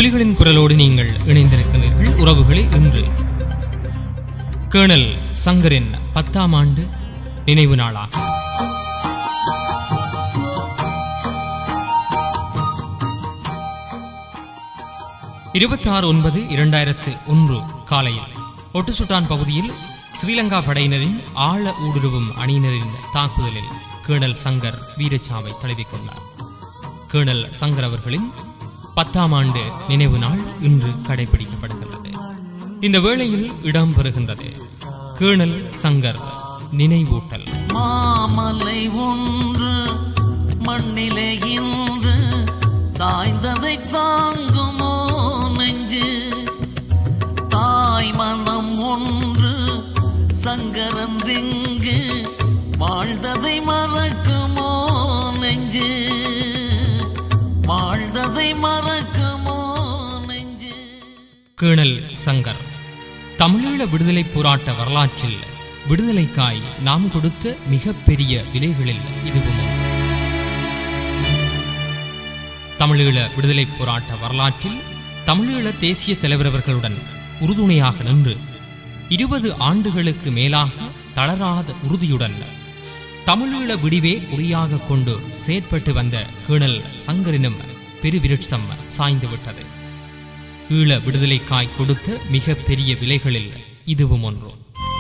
புலிகளின் குரலோடு நீங்கள் இணைந்திருக்கிறீர்கள் உறவுகளே இன்று கேர்னல் சங்கரின் பத்தாம் ஆண்டு நினைவு நாளாகும் இருபத்தாறு ஒன்பது இரண்டாயிரத்து ஒன்று காலையில் ஒட்டுசுட்டான் பகுதியில் ஸ்ரீலங்கா படையினரின் ஆழ ஊடுருவும் அணியினரின் தாக்குதலில் கேர்னல் சங்கர் வீரச்சாவை தழுவிக்கொண்டார் கேர்னல் சங்கர் அவர்களின் பத்தாம் ஆண்டு நினைவு நாள் இன்று கடைபிடிக்கப்படுகிறது இந்த வேளையில் இடம்பெறுகின்றது கேர்னல் சங்கர் நினைவூட்டல் மாமலை ஒன்று மண்ணிலே இன்று சாய்ந்ததை தாங்குமோ நெஞ்சு தாய் மனம் ஒன்று சங்கரம் திங்கு வாழ்ந்ததை மறக்குமோ நெஞ்சு வாழ்ந்ததை மறக்குமோ நெஞ்சு கேர்னல் சங்கர் தமிழீழ விடுதலை போராட்ட வரலாற்றில் விடுதலைக்காய் நாம் கொடுத்த மிகப்பெரிய விலைகளில் இதுவும் ஒன்று. தமிழீழ விடுதலை போராட்ட வரலாற்றில் தமிழீழ தேசிய தலைவர் அவர்களுடன் உறுதுணையாக நின்று இருபது ஆண்டுகளுக்கு மேலாக தளராத உறுதியுடன் தமிழீழ விடிவே குறியாக கொண்டு செயற்பட்டு வந்த கேர்னல் சங்கரினும் பெருவிருட்சம் சாய்ந்துவிட்டது ஈழ விடுதலைக்காய் கொடுத்த மிக பெரிய விலைகளில் இதுவும் ஒன்று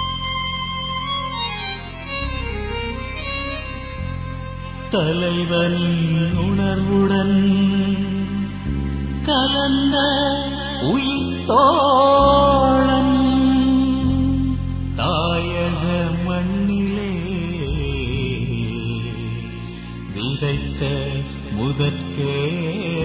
தலைவனின் உணர்வுடன் கலந்த உயிர்த்தோழன் தாயக மண்ணிலே விதைத்த முதற்கேணல்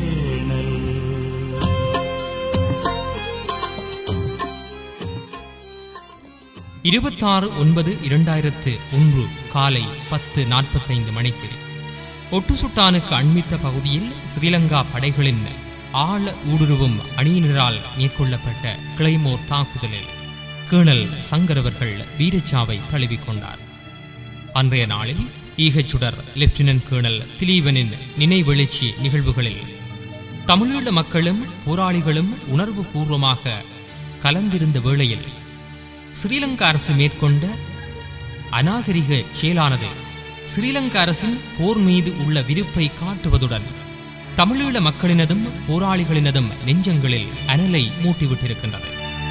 இருபத்தாறு ஒன்பது இரண்டாயிரத்து ஒன்று காலை பத்து நாற்பத்தைந்து மணிக்கு ஒட்டுசுட்டானுக்கு அண்மித்த பகுதியில் ஸ்ரீலங்கா படைகளின் ஆழ ஊடுருவும் அணியினரால் மேற்கொள்ளப்பட்ட கிளைமோர் தாக்குதலில் கேர்னல் சங்கர் அவர்கள் வீரச்சாவை தழுவிக்கொண்டார் அன்றைய நாளில் ஈகச்சுடர் லெப்டினன்ட் கேர்னல் திலீபனின் நினைவெழுச்சி நிகழ்வுகளில் தமிழீழ மக்களும் போராளிகளும் உணர்வு பூர்வமாக கலந்திருந்த வேளையில் ஸ்ரீலங்கா அரசு மேற்கொண்ட அநாகரிக செயலானது ஸ்ரீலங்கா அரசின் போர் மீது உள்ள விருப்பை காட்டுவதுடன் தமிழீழ மக்களினதும் போராளிகளினதும் நெஞ்சங்களில் அனலை மூட்டிவிட்டிருக்கின்றது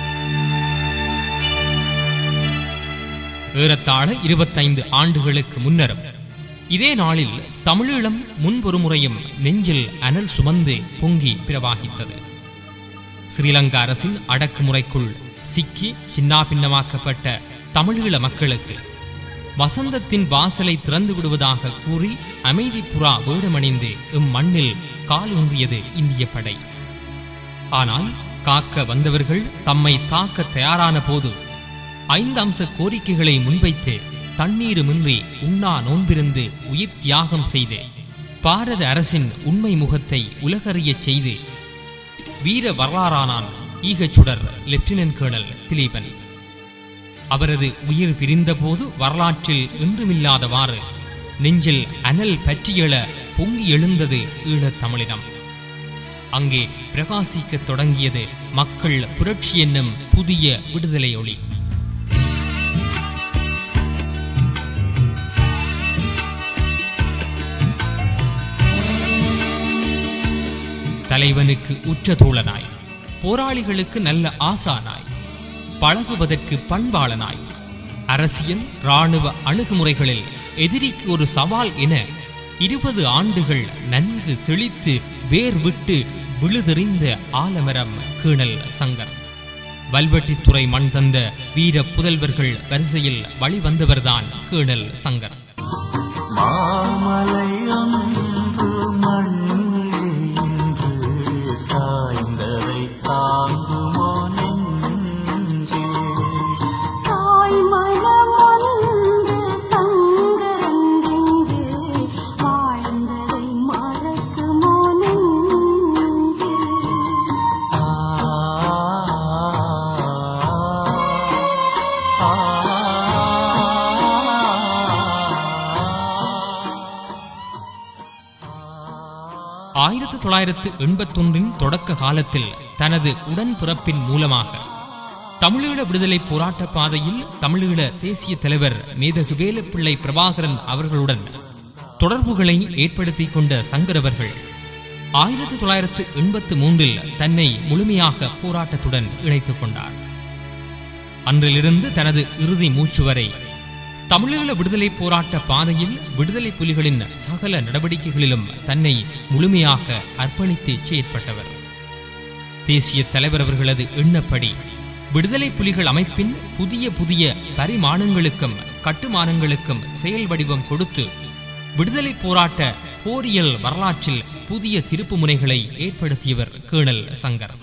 ஏறத்தாழ இருபத்தைந்து ஆண்டுகளுக்கு முன்னரும் இதே நாளில் தமிழீழம் முன்பொரு முறையும் நெஞ்சில் அனல் சுமந்து பொங்கி பிரவாகித்தது ஸ்ரீலங்கா அரசின் அடக்குமுறைக்குள் சிக்கி சின்னாபின்னமாக்கப்பட்ட தமிழீழ மக்களுக்கு வசந்தத்தின் வாசலை திறந்து விடுவதாக கூறி அமைதி புறா வேடமணிந்து இம்மண்ணில் காலூன்றியது இந்திய படை ஆனால் காக்க வந்தவர்கள் தம்மை தாக்க தயாரான போது ஐந்து அம்ச கோரிக்கைகளை முன்வைத்து தண்ணீருமின்றி உண்ணா நோன்பிருந்து உயிர் தியாகம் செய்து பாரத அரசின் உண்மை முகத்தை உலகறியச் செய்து வீர வரலாறானான் ஈகச்சுடர் லெப்டினன்ட் கேர்னல் திலீபன் அவரது உயிர் பிரிந்தபோது வரலாற்றில் இன்றுமில்லாதவாறு நெஞ்சில் அனல் பற்றியெழ பொங்கி எழுந்தது ஈழத் தமிழினம் அங்கே பிரகாசிக்கத் தொடங்கியது மக்கள் புரட்சி என்னும் புதிய விடுதலை ஒளி தலைவனுக்கு உற்ற தோழனாய் போராளிகளுக்கு நல்ல ஆசானாய் பழகுவதற்கு பண்பாளனாய் அரசியல் ராணுவ அணுகுமுறைகளில் எதிரிக்கு ஒரு சவால் என இருபது ஆண்டுகள் நன்கு செழித்து வேர் விட்டு விழுதெறிந்த ஆலமரம் கீணல் சங்கர் வல்வெட்டித்துறை மண் தந்த வீர புதல்வர்கள் வரிசையில் வழிவந்தவர்தான் கீணல் சங்கர் மாமலை ஒன்று மண்ணின்று சாய்ந்ததை தாங்குமோ நெஞ்சே தாய் மனமொன்று தங்கரங்கென்று வாழ்ந்ததை மறக்குமோ நெஞ்சு ஆ ஆ ஆயிரத்து தொள்ளாயிரத்து எண்பத்தொன்றின் தொடக்க காலத்தில் தனது உடன்பிறப்பின் மூலமாக தமிழீழ விடுதலை போராட்ட பாதையில் தமிழீழ தேசிய தலைவர் மேதகு வேலுப்பிள்ளை பிரபாகரன் அவர்களுடன் தொடர்புகளை ஏற்படுத்திக் கொண்ட சங்கர் அவர்கள் ஆயிரத்து தொள்ளாயிரத்து எண்பத்து மூன்றில் தன்னை முழுமையாக போராட்டத்துடன் இணைத்துக் கொண்டார் அன்றிலிருந்து தனது இறுதி மூச்சு வரை தமிழீழ விடுதலை போராட்ட பாதையில் விடுதலை புலிகளின் சகல நடவடிக்கைகளிலும் தன்னை முழுமையாக அர்ப்பணித்து செயற்பட்டவர் தேசிய தலைவர் அவர்களது எண்ணப்படி விடுதலை புலிகள் அமைப்பின் புதிய புதிய பரிமாணங்களுக்கும் கட்டுமானங்களுக்கும் செயல் வடிவம் கொடுத்து விடுதலை போராட்ட போரியல் வரலாற்றில் புதிய திருப்பு முனைகளை ஏற்படுத்தியவர் கேணல் சங்கர்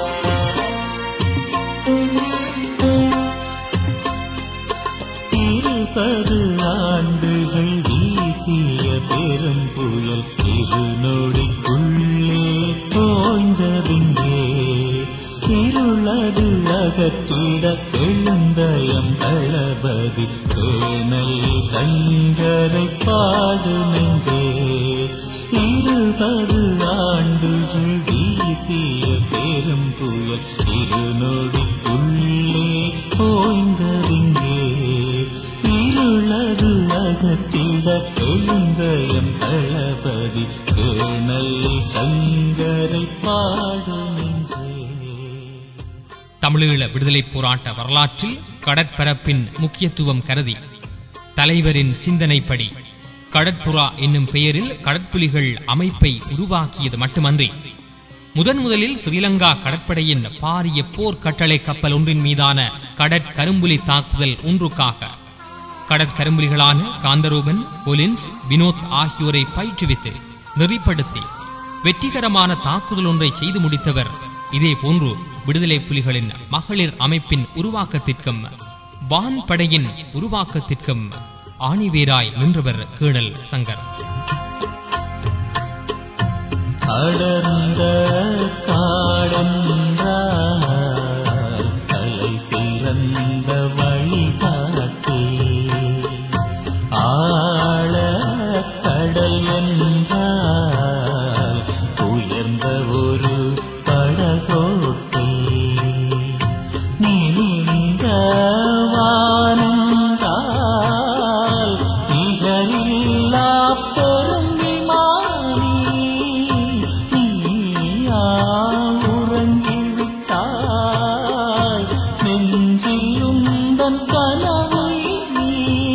இருபது ஆண்டுகள் வீசிய பெரும் புயல் இருநொடிக்குள்ளே தோய்ந்ததிங்கே இருளது அகற்றிட எழுந்தயம் தளபதி தேனை சங்கரை பாடு நெஞ்சே இருபது ஆண்டுகள் வீசிய பெரும் புயல் இருநொடிக்குள்ளே ஓய்ந்ததிங்கே இருளது அகற்றிட எழுந்தயம் தளபதி கேணல் சங்கரை பாடு நெஞ்சே தமிழீழ விடுதலை போராட்ட வரலாற்றில் கடற்பரப்பின் முக்கியத்துவம் கருதி தலைவரின் சிந்தனைப்படி கடற்புறா என்னும் பெயரில் கடற்புலிகள் அமைப்பை உருவாக்கியது மட்டுமன்றி முதன் முதலில் ஸ்ரீலங்கா கடற்படையின் பாரிய போர் கட்டளை கப்பல் ஒன்றின் மீதான கடற்கரும்புலி தாக்குதல் ஒன்றுக்காக கடற்கரும்புலிகளான காந்தரூபன் கொலின்ஸ் வினோத் ஆகியோரை பயிற்றுவித்து நெறிப்படுத்தி வெற்றிகரமான தாக்குதல் ஒன்றை செய்து முடித்தவர் இதே போன்று விடுதலை புலிகளின் மகளிர் அமைப்பின் உருவாக்கத்திற்கும் வான்படையின் உருவாக்கத்திற்கும் ஆணிவேராய் நின்றவர் கேணல் சங்கர் அடர்ந்த காடென்றால் தலை சிறந்த வழிகாட்டி ஆழ கடல் என்றால் உயர்ந்த ஒரு படகோட்டி நீண்ட வானென்றால் நிகரில்லா பெரும் விமானி நீயா உறங்கிவிட்டாய் நெஞ்சில் உந்தன் கனவை நீ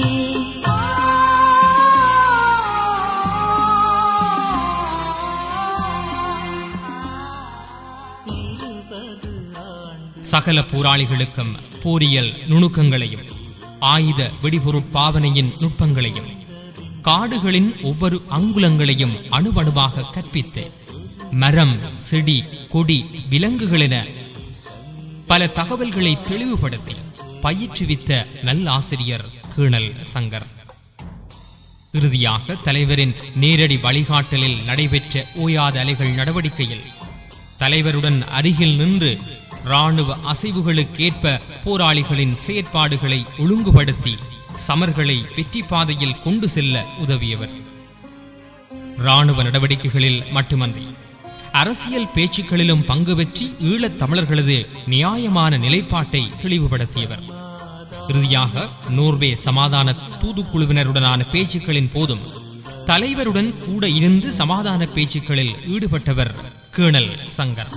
இருபது ஆண்டு சகல போராளிகளுக்கும் போரியல் நுணுக்கங்களையும் ஆயுத வெடிபொருட் பாவனையின் நுட்பங்களையும் காடுகளின் ஒவ்வொரு அங்குலங்களையும் அணுவணுவாக கற்பித்து மரம் செடி கொடி விலங்குகள் என பல தகவல்களை தெளிவுபடுத்தி பயிற்றுவித்த நல்லாசிரியர் கீணல் சங்கர் இறுதியாக தலைவரின் நேரடி வழிகாட்டலில் நடைபெற்ற ஓயாத அலைகள் நடவடிக்கையில் தலைவருடன் அருகில் நின்று ராணுவ அசைவுகளுக்கேற்ப போராளிகளின் செயற்பாடுகளை ஒழுங்குபடுத்தி சமர்களை வெற்றி பாதையில் கொண்டு செல்ல உதவியவர் ராணுவ நடவடிக்கைகளில் மட்டுமன்றி அரசியல் பேச்சுக்களிலும் பங்கு பெற்றி ஈழத் தமிழர்களது நியாயமான நிலைப்பாட்டை தெளிவுபடுத்தியவர் இறுதியாக நோர்வே சமாதான தூதுக்குழுவினருடனான பேச்சுக்களின் போதும் தலைவருடன் கூட இருந்து சமாதான பேச்சுக்களில் ஈடுபட்டவர் கேணல் சங்கர்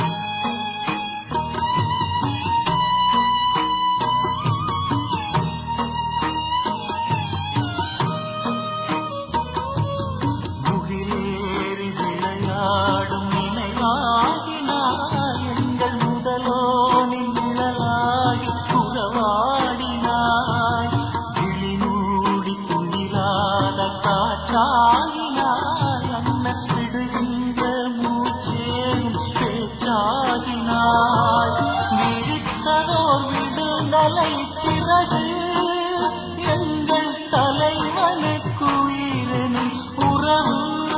முகிலேறி விளையாடும் நினைவாகினாய் எங்கள் முதலோனின் நிழலாகி உறவாடினாய் விழி மூடி குளிராத காற்றாகினாய் அண்ணன் விடுகின்ற மூச்சேயும் பேச்சாகினாய் விழித்ததோர் விடுதலை சிறகு எங்கள் தலைவனுக்கு உயிரெனும் உறவு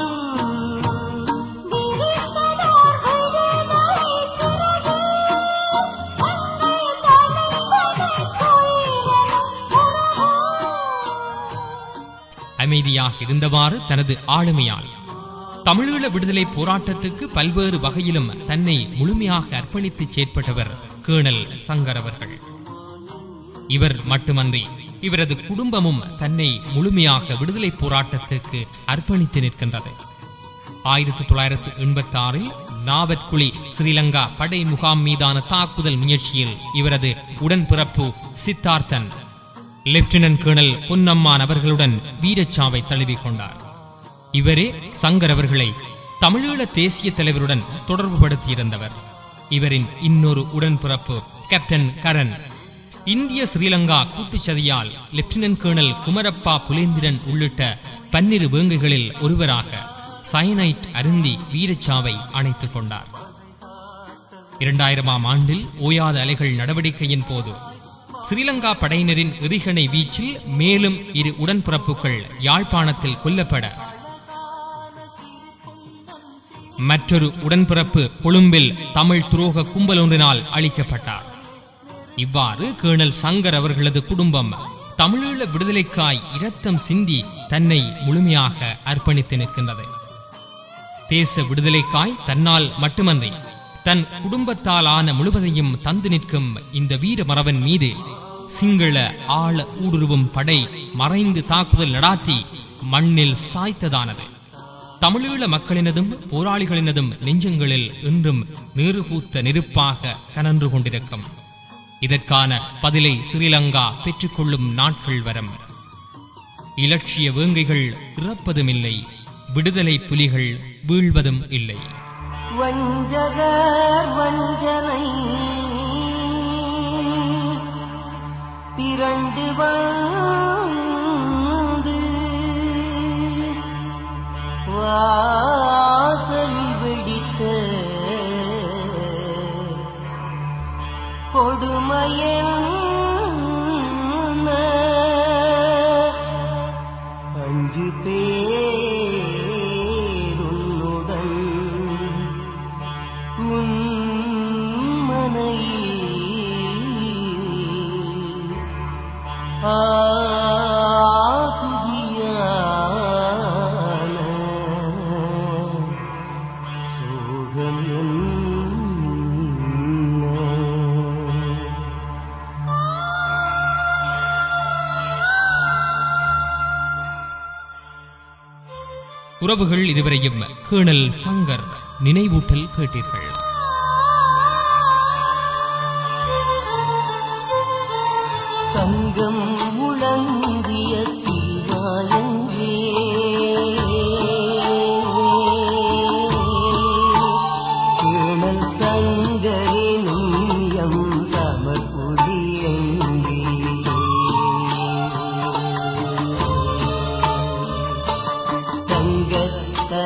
விழித்ததோர் விடுதலை சிறகு, எங்கள் தலைவனுக்குயிரெனும் உறவு. அமைதியாக இருந்தவாறு தனது ஆளுமையால் தமிழீழ விடுதலை போராட்டத்துக்கு பல்வேறு வகையிலும் தன்னை முழுமையாக அர்ப்பணித்து செயற்பட்டவர் கேணல் சங்கர் அவர்கள் இவர் மட்டுமன்றி இவரது குடும்பமும் தன்னை முழுமையாக விடுதலை போராட்டத்துக்கு அர்ப்பணித்து நிற்கின்றது ஆயிரத்தி தொள்ளாயிரத்தி எண்பத்தி ஆறில் நாவற்குழி ஸ்ரீலங்கா படை முகாம் மீதான தாக்குதல் முயற்சியில் இவரது உடன்பிறப்பு சித்தார்த்தன் லெப்டினன்ட் கேர்னல் பொன்னம்மான் அவர்களுடன் வீரச்சாவை தழுவிக் கொண்டார் இவரே சங்கர் அவர்களை தமிழீழ தேசிய தலைவருடன் தொடர்புபடுத்தியிருந்தவர் இவரின் இன்னொரு உடன்பிறப்பு கேப்டன் கரண் இந்திய ஸ்ரீலங்கா கூட்டுச்சதியால் லெப்டினன்ட் கேர்னல் குமரப்பா புலேந்திரன் உள்ளிட்ட பன்னிரு வேங்கைகளில் ஒருவராக சயனைட் அருந்தி வீரச்சாவை அணைத்துக் கொண்டார் இரண்டாயிரமாம் ஆண்டில் ஓயாத அலைகள் நடவடிக்கையின் போது ஸ்ரீலங்கா படையினரின் எறிகணை வீச்சில் மேலும் இரு உடன்பிறப்புகள் யாழ்ப்பாணத்தில் கொல்லப்பட மற்றொரு உடன்பிறப்பு கொழும்பில் தமிழ் துரோக கும்பல் ஒன்றினால் அழிக்கப்பட்டார் இவ்வாறு கேர்னல் சங்கர் அவர்களது குடும்பம் தமிழீழ விடுதலைக்காய் இரத்தம் சிந்தி தன்னை முழுமையாக அர்ப்பணித்து நிற்கின்றது தேச விடுதலைக்காய் தன்னால் மட்டுமன்றி தன் குடும்பத்தால் ஆன முழுவதையும் தந்து நிற்கும் இந்த வீர மரபன் மீது சிங்கள ஆழ ஊடுருவும் படை மறைந்து தாக்குதல் நடாத்தி மண்ணில் சாய்த்ததானது தமிழீழ மக்களினதும் போராளிகளினதும் நெஞ்சங்களில் இன்றும் நீறுபூத்த நெருப்பாக கனன்று கொண்டிருக்கும் இதற்கான பதிலை ஸ்ரீலங்கா பெற்றுக்கொள்ளும் நாட்கள் வரும் இலட்சிய வேங்கைகள் இறப்பதுமில்லை விடுதலை புலிகள் வீழ்வதும் இல்லை வஞ்சகர் வஞ்சனை திரண்டு வந்து வாசல் வெடித்த கொடுமையன் அஞ்சு பேருன்னுடன் உன்மனை ஆகுதியான சோகம் என்ன உறவுகள் இதுவரையும் கேர்னல் சங்கர் நினைவூட்டல் கேட்டீர்கள் சங்கம் முழங்கிய தீவாயங்கள்